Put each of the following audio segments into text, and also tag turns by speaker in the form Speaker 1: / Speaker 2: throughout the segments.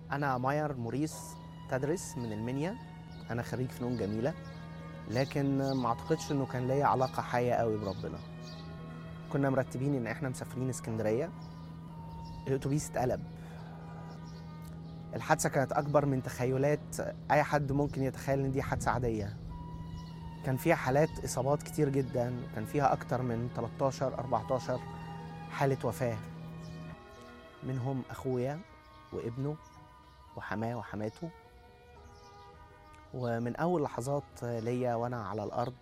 Speaker 1: أنا ماير موريس تدرس من المنيا أنا خريج فنون جميلة لكن ما أعتقدش إنه كان ليا علاقة حية قوي بربنا كنا مرتبين إن إحنا مسافرين اسكندرية الأتوبيس اتقلب الحادثة كانت أكبر من تخيلات أي حد ممكن يتخيل إن دي حادثة عادية كان فيها حالات إصابات كتير جدا كان فيها أكتر من 13 14 حالة وفاة منهم أخويا وابنه وحماه وحماته ومن أول لحظات ليا وأنا على الأرض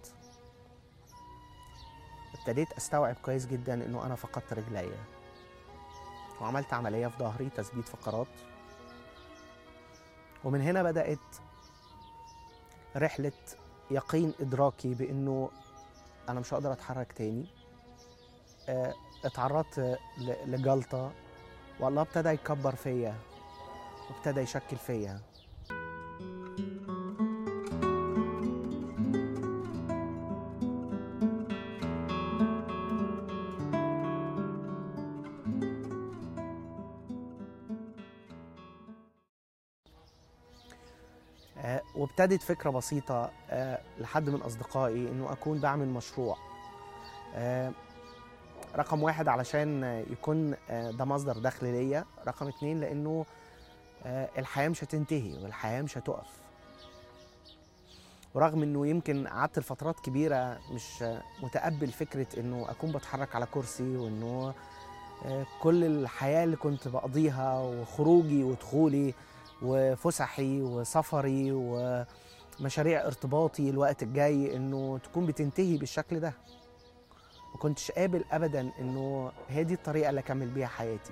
Speaker 1: ابتديت أستوعب كويس جدا إنه أنا فقدت رجليا وعملت عملية في ظهري تثبيت فقرات ومن هنا بدأت رحلة يقين إدراكي بإنه أنا مش هقدر أتحرك تاني آه، اتعرضت ل- لجلطة والله ابتدى يكبر فيا وابتدى يشكل فيا آه، وابتدت فكرة بسيطة آه، لحد من أصدقائي إنه أكون بعمل مشروع آه، رقم واحد علشان يكون آه، ده مصدر دخل ليا رقم اتنين لأنه آه، الحياة مش هتنتهي والحياة مش هتقف ورغم انه يمكن قعدت لفترات كبيره مش آه، متقبل فكره انه اكون بتحرك على كرسي وانه آه، كل الحياه اللي كنت بقضيها وخروجي ودخولي وفسحي وسفري ومشاريع ارتباطي الوقت الجاي انه تكون بتنتهي بالشكل ده ما كنتش قابل ابدا انه هي دي الطريقه اللي اكمل بيها حياتي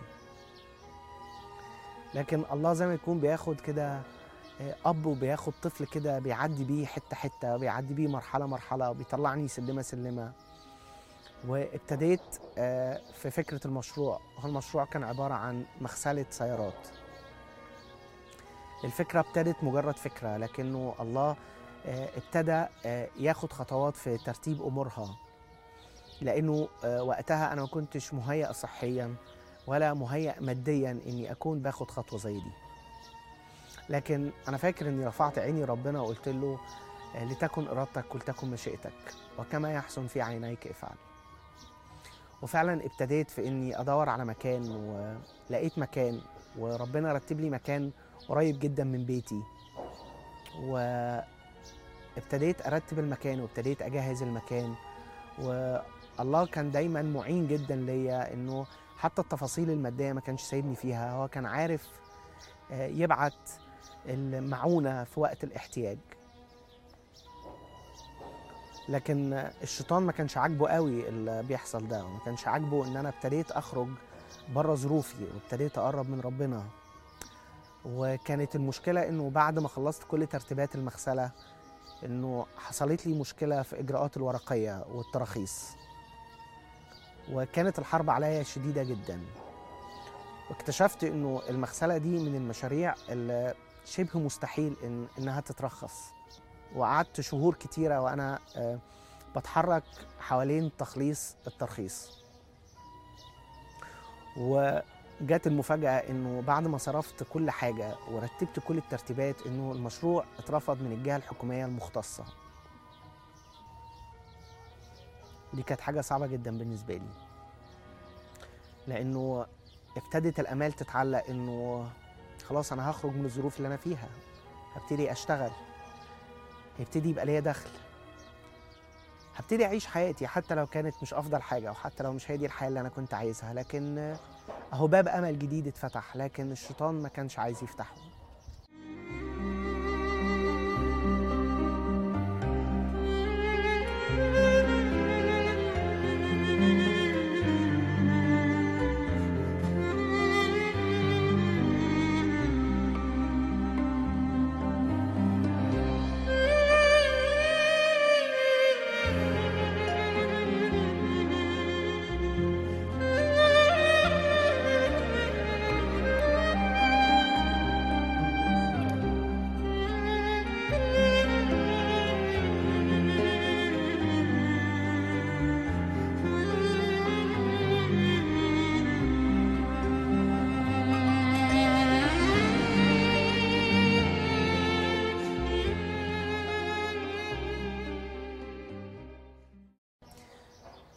Speaker 1: لكن الله زي ما يكون بياخد كده آه، اب وبياخد طفل كده بيعدي بيه حته حته بيعدي بيه مرحله مرحله وبيطلعني سلمه سلمه وابتديت آه، في فكره المشروع هو المشروع كان عباره عن مغسله سيارات الفكره ابتدت مجرد فكره لكنه الله آه، ابتدى آه، ياخد خطوات في ترتيب امورها لانه آه، وقتها انا ما كنتش مهيأ صحيا ولا مهيأ ماديا اني اكون باخد خطوه زي دي لكن انا فاكر اني رفعت عيني ربنا وقلت له آه، لتكن ارادتك ولتكن مشيئتك وكما يحسن في عينيك افعل وفعلا ابتديت في اني ادور على مكان ولقيت مكان وربنا رتب لي مكان قريب جدا من بيتي وابتديت ارتب المكان وابتديت اجهز المكان والله كان دايما معين جدا ليا انه حتى التفاصيل الماديه ما كانش سايبني فيها هو كان عارف آه، يبعت المعونه في وقت الاحتياج لكن الشيطان ما كانش عاجبه قوي اللي بيحصل ده وما كانش عاجبه ان انا ابتديت اخرج بره ظروفي وابتديت اقرب من ربنا وكانت المشكله انه بعد ما خلصت كل ترتيبات المغسله انه حصلت لي مشكله في اجراءات الورقيه والتراخيص وكانت الحرب عليا شديده جدا واكتشفت انه المغسله دي من المشاريع اللي شبه مستحيل إن انها تترخص وقعدت شهور كتيره وانا آه، بتحرك حوالين تخليص الترخيص وجات المفاجاه انه بعد ما صرفت كل حاجه ورتبت كل الترتيبات انه المشروع اترفض من الجهه الحكوميه المختصه دي كانت حاجه صعبه جدا بالنسبه لي لانه ابتدت الامال تتعلق انه خلاص انا هخرج من الظروف اللي انا فيها هبتدي اشتغل هيبتدي يبقى ليا دخل هبتدي اعيش حياتي حتى لو كانت مش افضل حاجه وحتى لو مش هي دي الحياه اللي انا كنت عايزها لكن آه، اهو باب امل جديد اتفتح لكن الشيطان ما كانش عايز يفتحه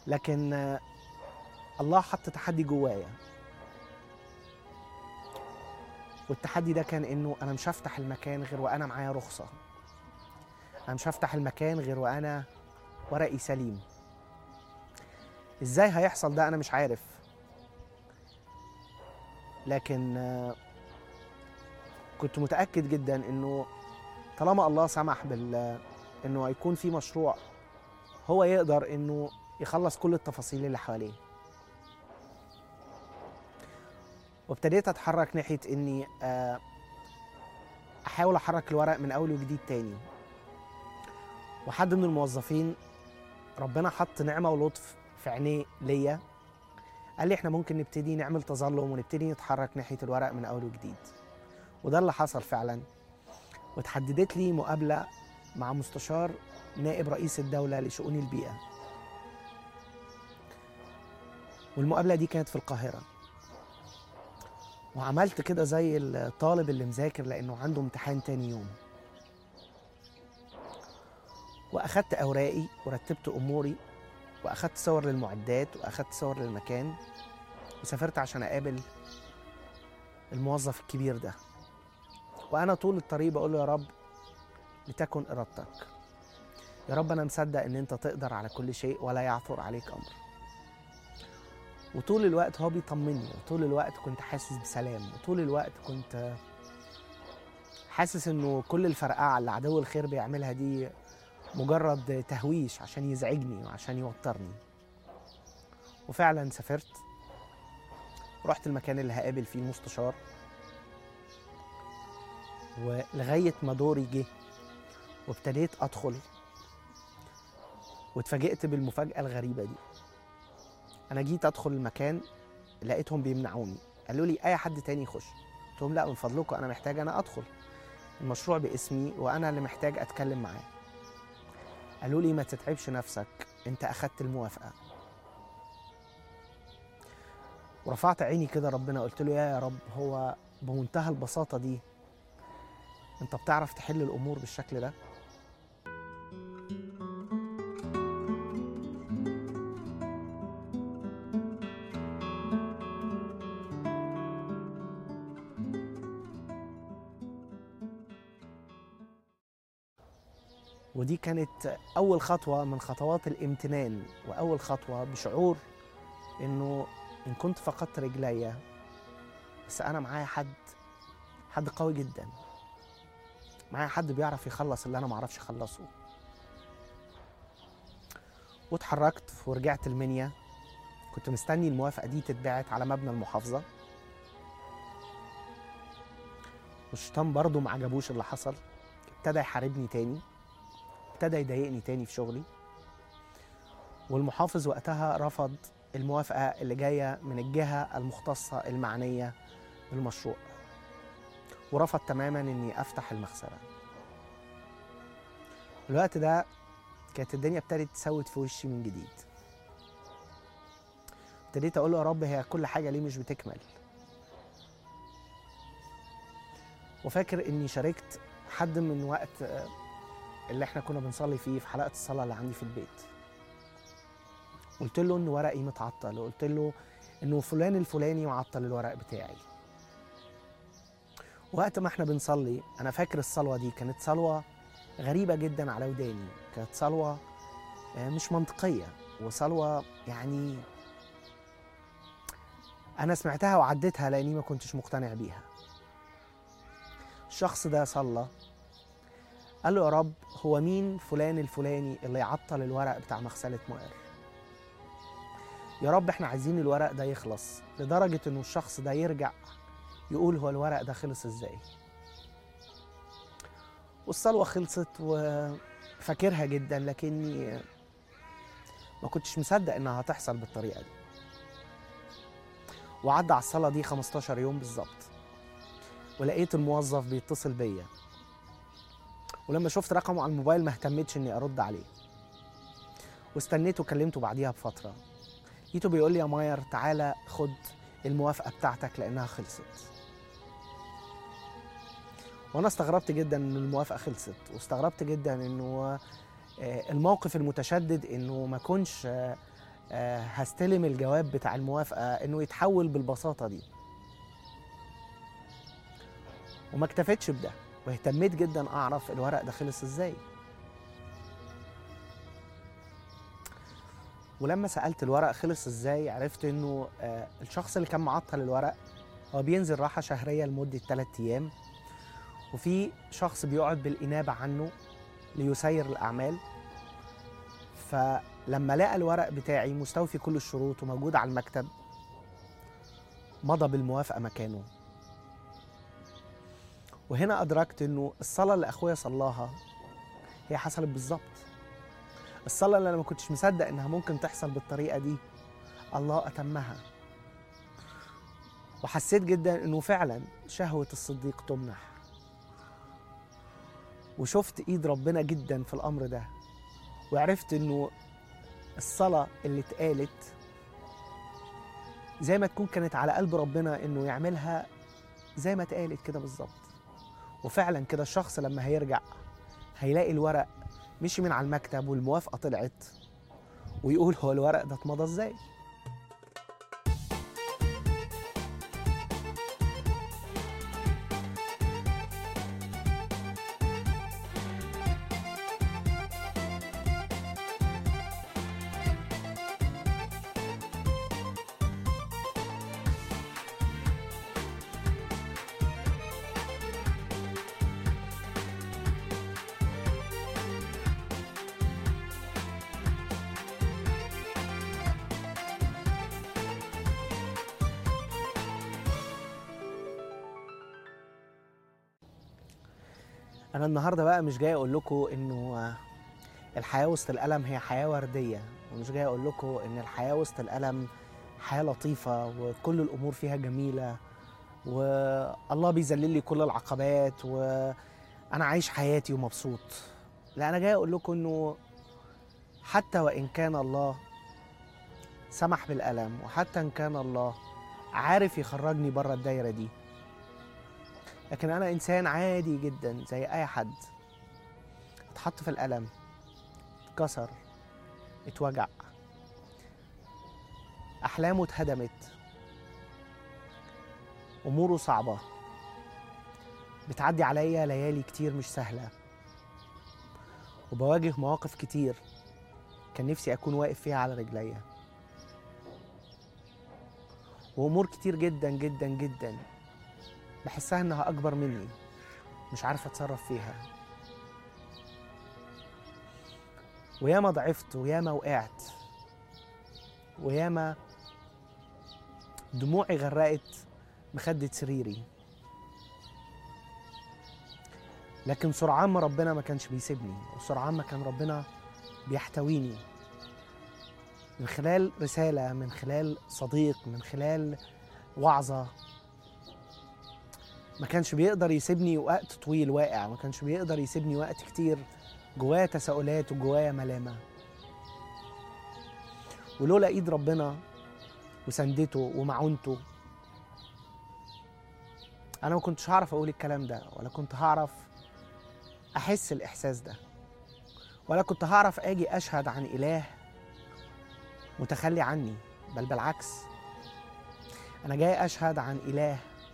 Speaker 1: لكن آه، الله حط تحدي جوايا والتحدي ده كان انه انا مش هفتح المكان غير وانا معايا رخصه انا مش هفتح المكان غير وانا ورقي سليم ازاي هيحصل ده انا مش عارف لكن آه، كنت متاكد جدا انه طالما الله سمح بال انه هيكون في مشروع هو يقدر انه يخلص كل التفاصيل اللي حواليه وابتديت اتحرك ناحيه اني آه، احاول احرك الورق من اول وجديد تاني وحد من الموظفين ربنا حط نعمه ولطف في عينيه ليا قال لي احنا ممكن نبتدي نعمل تظلم ونبتدي نتحرك ناحيه الورق من اول وجديد وده اللي حصل فعلا وتحددت لي مقابله مع مستشار نائب رئيس الدوله لشؤون البيئه والمقابله دي كانت في القاهره وعملت كده زي الطالب اللي مذاكر لانه عنده امتحان تاني يوم واخدت اوراقي ورتبت اموري واخدت صور للمعدات واخدت صور للمكان وسافرت عشان اقابل الموظف الكبير ده وانا طول الطريق بقول له يا رب لتكن ارادتك يا رب انا مصدق ان انت تقدر على كل شيء ولا يعثر عليك امر وطول الوقت هو بيطمني وطول الوقت كنت حاسس بسلام وطول الوقت كنت حاسس انه كل الفرقعه اللي عدو الخير بيعملها دي مجرد تهويش عشان يزعجني وعشان يوترني وفعلا سافرت رحت المكان اللي هقابل فيه المستشار ولغاية ما دوري جه وابتديت أدخل واتفاجئت بالمفاجأة الغريبة دي أنا جيت أدخل المكان لقيتهم بيمنعوني قالوا لي أي حد تاني يخش قلت لهم لا من فضلكم أنا محتاج أنا أدخل المشروع باسمي وأنا اللي محتاج أتكلم معاه قالوا لي ما تتعبش نفسك أنت أخدت الموافقة ورفعت عيني كده ربنا قلت له يا يا رب هو بمنتهى البساطة دي انت بتعرف تحل الامور بالشكل ده ودي كانت اول خطوه من خطوات الامتنان واول خطوه بشعور انه ان كنت فقدت رجليا بس انا معايا حد حد قوي جدا معايا حد بيعرف يخلص اللي انا ما اعرفش اخلصه واتحركت ورجعت المنيا كنت مستني الموافقه دي تتبعت على مبنى المحافظه والشيطان برضه ما عجبوش اللي حصل ابتدى يحاربني تاني ابتدى يضايقني تاني في شغلي والمحافظ وقتها رفض الموافقه اللي جايه من الجهه المختصه المعنيه بالمشروع ورفض تماما اني افتح المغسله الوقت ده كانت الدنيا ابتدت تسود في وشي من جديد ابتديت اقول له يا رب هي كل حاجه ليه مش بتكمل وفاكر اني شاركت حد من وقت آه، اللي احنا كنا بنصلي فيه في حلقه الصلاه اللي عندي في البيت قلت له ان ورقي متعطل وقلت له انه فلان الفلاني معطل الورق بتاعي وقت ما احنا بنصلي انا فاكر الصلوه دي كانت صلوه غريبه جدا على وداني كانت صلوه آه، مش منطقيه وصلوه يعني انا سمعتها وعديتها لاني ما كنتش مقتنع بيها الشخص ده صلى قال له يا رب هو مين فلان الفلاني اللي يعطل الورق بتاع مغسله مؤر يا رب احنا عايزين الورق ده يخلص لدرجه انه الشخص ده يرجع يقول هو الورق ده خلص ازاي والصلوه خلصت وفاكرها جدا لكني ما كنتش مصدق انها هتحصل بالطريقه دي وعدى على الصلاه دي 15 يوم بالظبط ولقيت الموظف بيتصل بيا ولما شفت رقمه على الموبايل ما اهتمتش اني ارد عليه واستنيت وكلمته بعديها بفتره لقيته بيقول لي يا ماير تعالى خد الموافقه بتاعتك لانها خلصت وانا استغربت جدا ان الموافقه خلصت واستغربت جدا انه آه، الموقف المتشدد انه ما كنش آه، آه، هستلم الجواب بتاع الموافقه انه يتحول بالبساطه دي وما اكتفيتش بده واهتميت جدا اعرف الورق ده خلص ازاي ولما سالت الورق خلص ازاي عرفت انه آه، الشخص اللي كان معطل الورق هو بينزل راحه شهريه لمده 3 ايام وفي شخص بيقعد بالانابه عنه ليسير الاعمال فلما لقى الورق بتاعي مستوفي كل الشروط وموجود على المكتب مضى بالموافقه مكانه وهنا ادركت انه الصلاه اللي اخويا صلاها هي حصلت بالظبط الصلاه اللي انا ما كنتش مصدق انها ممكن تحصل بالطريقه دي الله اتمها وحسيت جدا انه فعلا شهوه الصديق تمنح وشفت ايد ربنا جدا في الامر ده وعرفت انه الصلاه اللي اتقالت زي ما تكون كانت على قلب ربنا انه يعملها زي ما اتقالت كده بالظبط وفعلا كده الشخص لما هيرجع هيلاقي الورق مشي من على المكتب والموافقه طلعت ويقول هو الورق ده اتمضى ازاي انا النهارده بقى مش جاي اقول لكم انه آه، الحياه وسط الالم هي حياه ورديه ومش جاي اقول لكم ان الحياه وسط الالم حياه لطيفه وكل الامور فيها جميله والله بيذلل لي كل العقبات وانا عايش حياتي ومبسوط لا انا جاي اقول لكم انه حتى وان كان الله سمح بالالم وحتى ان كان الله عارف يخرجني بره الدايره دي لكن انا انسان عادي جدا زي اي حد اتحط في الالم اتكسر اتوجع احلامه اتهدمت اموره صعبه بتعدي عليا ليالي كتير مش سهله وبواجه مواقف كتير كان نفسي اكون واقف فيها على رجليا وامور كتير جدا جدا جدا بحسها انها اكبر مني مش عارف اتصرف فيها وياما ضعفت وياما وقعت وياما دموعي غرقت مخدة سريري لكن سرعان ما ربنا ما كانش بيسيبني وسرعان ما كان ربنا بيحتويني من خلال رسالة من خلال صديق من خلال وعظة ما كانش بيقدر يسيبني وقت طويل واقع ما كانش بيقدر يسيبني وقت كتير جوايا تساؤلات وجوايا ملامة ولولا ايد ربنا وسندته ومعونته انا ما كنتش هعرف اقول الكلام ده ولا كنت هعرف احس الاحساس ده ولا كنت هعرف اجي اشهد عن اله متخلي عني بل بالعكس انا جاي اشهد عن اله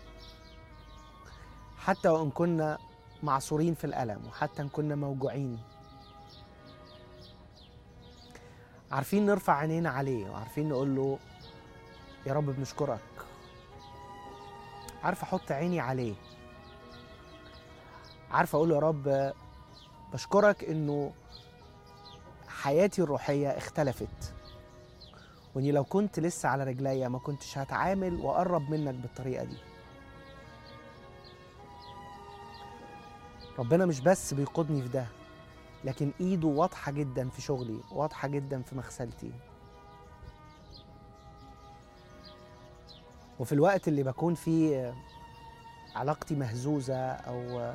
Speaker 1: حتى وان كنا معصورين في الالم وحتى ان كنا موجوعين عارفين نرفع عينينا عليه وعارفين نقول له يا رب بنشكرك عارف احط عيني عليه عارف اقول له يا رب بشكرك انه حياتي الروحيه اختلفت واني لو كنت لسه على رجليا ما كنتش هتعامل واقرب منك بالطريقه دي ربنا مش بس بيقودني في ده لكن ايده واضحه جدا في شغلي واضحه جدا في مغسلتي وفي الوقت اللي بكون فيه علاقتي مهزوزه او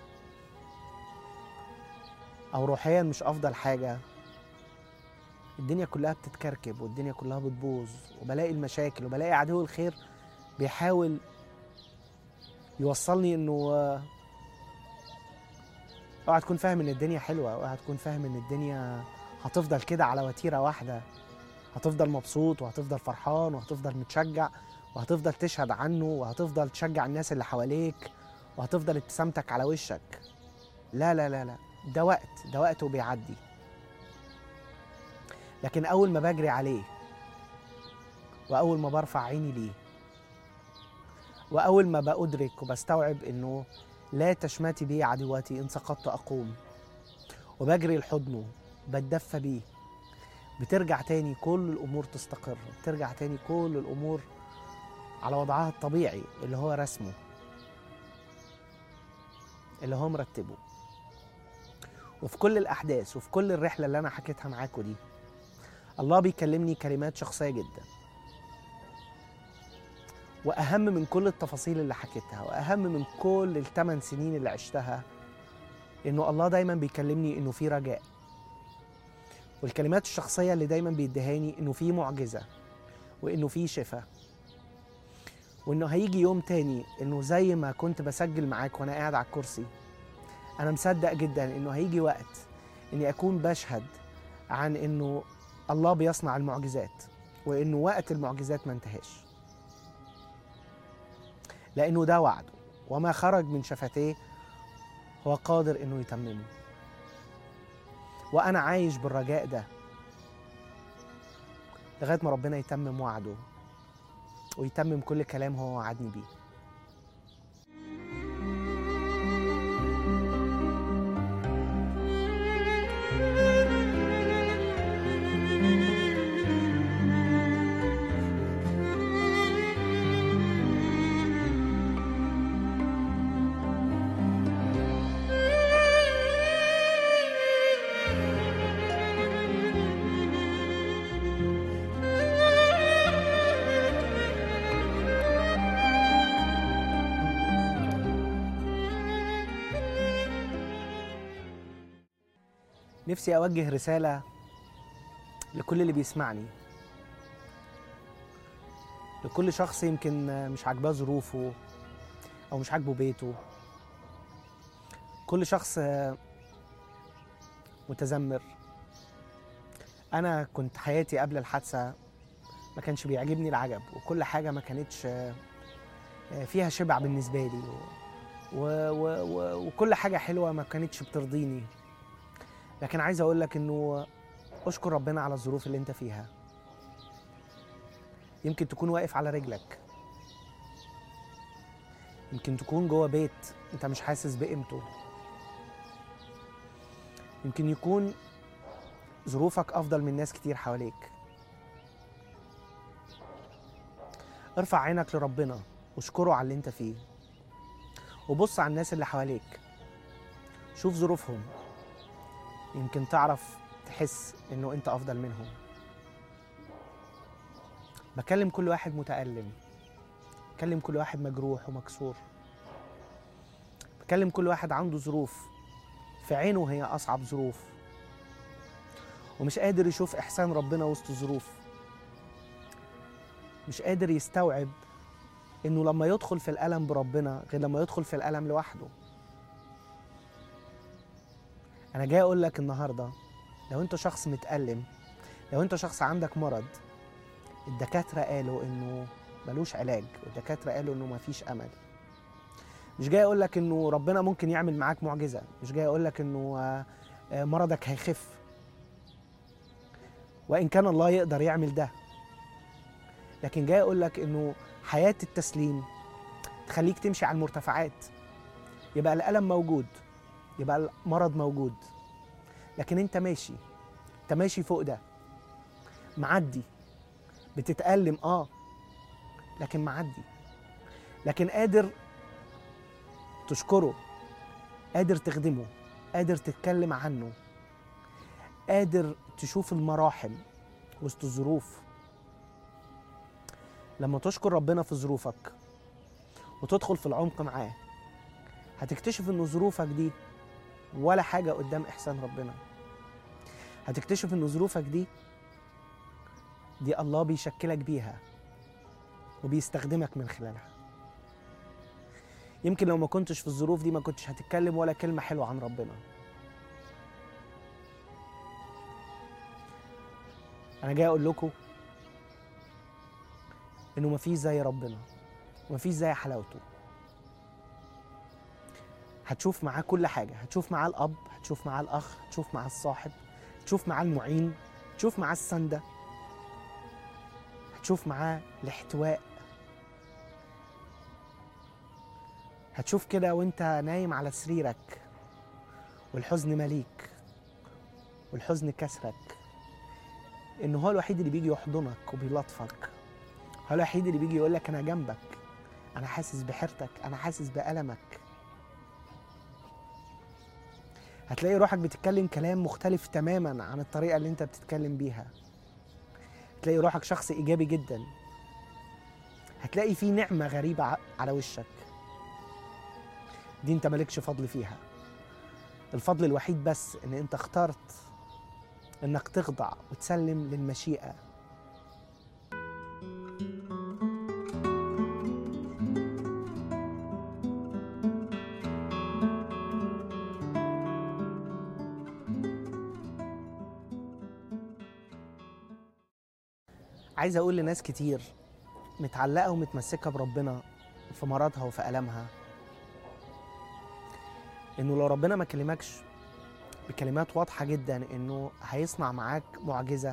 Speaker 1: او روحيا مش افضل حاجه الدنيا كلها بتتكركب والدنيا كلها بتبوظ وبلاقي المشاكل وبلاقي عدو الخير بيحاول يوصلني انه اوعى تكون فاهم ان الدنيا حلوه اوعى تكون فاهم ان الدنيا هتفضل كده على وتيره واحده هتفضل مبسوط وهتفضل فرحان وهتفضل متشجع وهتفضل تشهد عنه وهتفضل تشجع الناس اللي حواليك وهتفضل ابتسامتك على وشك لا لا لا لا ده وقت ده وقت وبيعدي لكن أول ما بجري عليه وأول ما برفع عيني ليه وأول ما بأدرك وبستوعب إنه لا تشمتي بي عدواتي إن سقطت أقوم وبجري لحضنه بتدفى بيه بترجع تاني كل الأمور تستقر بترجع تاني كل الأمور على وضعها الطبيعي اللي هو رسمه اللي هو مرتبه وفي كل الأحداث وفي كل الرحلة اللي أنا حكيتها معاكم دي الله بيكلمني كلمات شخصية جدا وأهم من كل التفاصيل اللي حكيتها وأهم من كل الثمان سنين اللي عشتها إنه الله دايما بيكلمني إنه في رجاء والكلمات الشخصية اللي دايما بيديهاني إنه في معجزة وإنه في شفاء وإنه هيجي يوم تاني إنه زي ما كنت بسجل معاك وأنا قاعد على الكرسي أنا مصدق جدا إنه هيجي وقت إني أكون بشهد عن إنه الله بيصنع المعجزات وإنه وقت المعجزات ما انتهاش لأنه ده وعده وما خرج من شفتيه هو قادر إنه يتممه وأنا عايش بالرجاء ده لغاية ما ربنا يتمم وعده ويتمم كل كلام هو وعدني بيه نفسي أوجه رسالة لكل اللي بيسمعني لكل شخص يمكن مش عاجباه ظروفه أو مش عاجبه بيته كل شخص متذمر أنا كنت حياتي قبل الحادثة ما كانش بيعجبني العجب وكل حاجة ما كانتش فيها شبع بالنسبة لي و... و... و... وكل حاجة حلوة ما كانتش بترضيني لكن عايز اقول لك انه اشكر ربنا على الظروف اللي انت فيها يمكن تكون واقف على رجلك يمكن تكون جوه بيت انت مش حاسس بقيمته يمكن يكون ظروفك افضل من ناس كتير حواليك ارفع عينك لربنا واشكره على اللي انت فيه وبص على الناس اللي حواليك شوف ظروفهم يمكن تعرف تحس انه انت افضل منهم بكلم كل واحد متألم بكلم كل واحد مجروح ومكسور بكلم كل واحد عنده ظروف في عينه هي أصعب ظروف ومش قادر يشوف إحسان ربنا وسط الظروف مش قادر يستوعب إنه لما يدخل في الألم بربنا غير لما يدخل في الألم لوحده انا جاي اقول لك النهارده لو انت شخص متألم لو انت شخص عندك مرض الدكاترة قالوا انه ملوش علاج والدكاترة قالوا انه مفيش امل مش جاي اقول لك انه ربنا ممكن يعمل معاك معجزة مش جاي اقول لك انه مرضك هيخف وان كان الله يقدر يعمل ده لكن جاي اقول لك انه حياة التسليم تخليك تمشي على المرتفعات يبقى الألم موجود يبقى المرض موجود لكن انت ماشي انت ماشي فوق ده معدي بتتألم اه لكن معدي لكن قادر تشكره قادر تخدمه قادر تتكلم عنه قادر تشوف المراحم وسط الظروف لما تشكر ربنا في ظروفك وتدخل في العمق معاه هتكتشف ان ظروفك دي ولا حاجة قدام إحسان ربنا هتكتشف إن ظروفك دي دي الله بيشكلك بيها وبيستخدمك من خلالها يمكن لو ما كنتش في الظروف دي ما كنتش هتتكلم ولا كلمة حلوة عن ربنا انا جاي اقول لكم انه مفيش زي ربنا ومفيش زي حلاوته هتشوف معاه كل حاجه هتشوف معاه الاب هتشوف معاه الاخ هتشوف معاه الصاحب هتشوف معاه المعين هتشوف معاه السنده هتشوف معاه الاحتواء هتشوف كده وانت نايم على سريرك والحزن مليك والحزن كسرك ان هو الوحيد اللي بيجي يحضنك وبيلطفك هو الوحيد اللي بيجي يقول لك انا جنبك انا حاسس بحيرتك انا حاسس بألمك هتلاقي روحك بتتكلم كلام مختلف تماما عن الطريقة اللي انت بتتكلم بيها هتلاقي روحك شخص ايجابي جدا هتلاقي فيه نعمة غريبة ع- على وشك دي انت مالكش فضل فيها الفضل الوحيد بس ان انت اخترت انك تخضع وتسلم للمشيئة عايز اقول لناس كتير متعلقة ومتمسكة بربنا في مرضها وفي ألمها انه لو ربنا ما كلمكش بكلمات واضحة جدا انه هيصنع معاك معجزة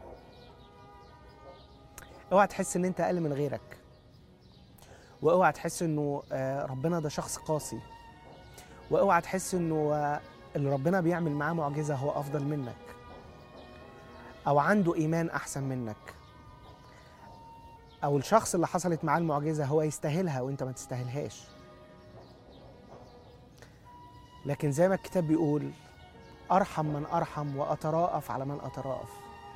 Speaker 1: اوعى تحس ان انت اقل من غيرك واوعى تحس انه آه، ربنا ده شخص قاسي واوعى تحس انه آه، اللي ربنا بيعمل معاه معجزة هو افضل منك او عنده ايمان احسن منك او الشخص اللي حصلت معاه المعجزة هو يستاهلها وانت ما تستاهلهاش لكن زي ما الكتاب بيقول ارحم من ارحم واتراءف على من اتراءف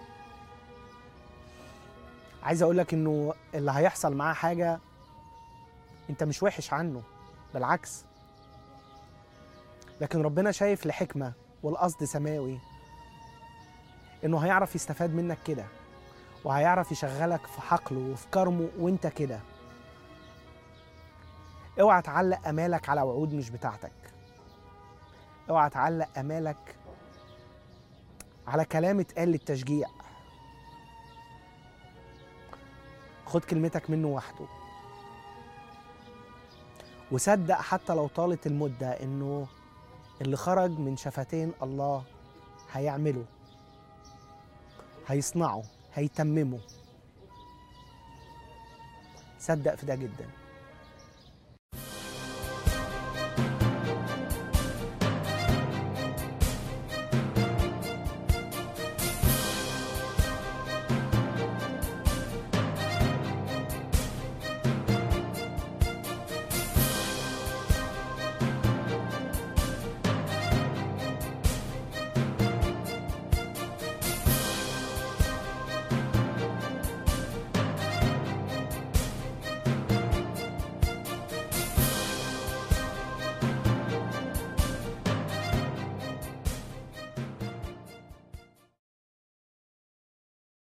Speaker 1: عايز اقول لك انه اللي هيحصل معاه حاجه انت مش وحش عنه بالعكس لكن ربنا شايف لحكمه والقصد سماوي انه هيعرف يستفاد منك كده وهيعرف يشغلك في حقله وفي كرمه وانت كده اوعى تعلق امالك على وعود مش بتاعتك اوعى تعلق امالك على كلام اتقال للتشجيع خد كلمتك منه وحده وصدق حتى لو طالت المدة انه اللي خرج من شفتين الله هيعمله هيصنعه هيتممه صدق في ده جدا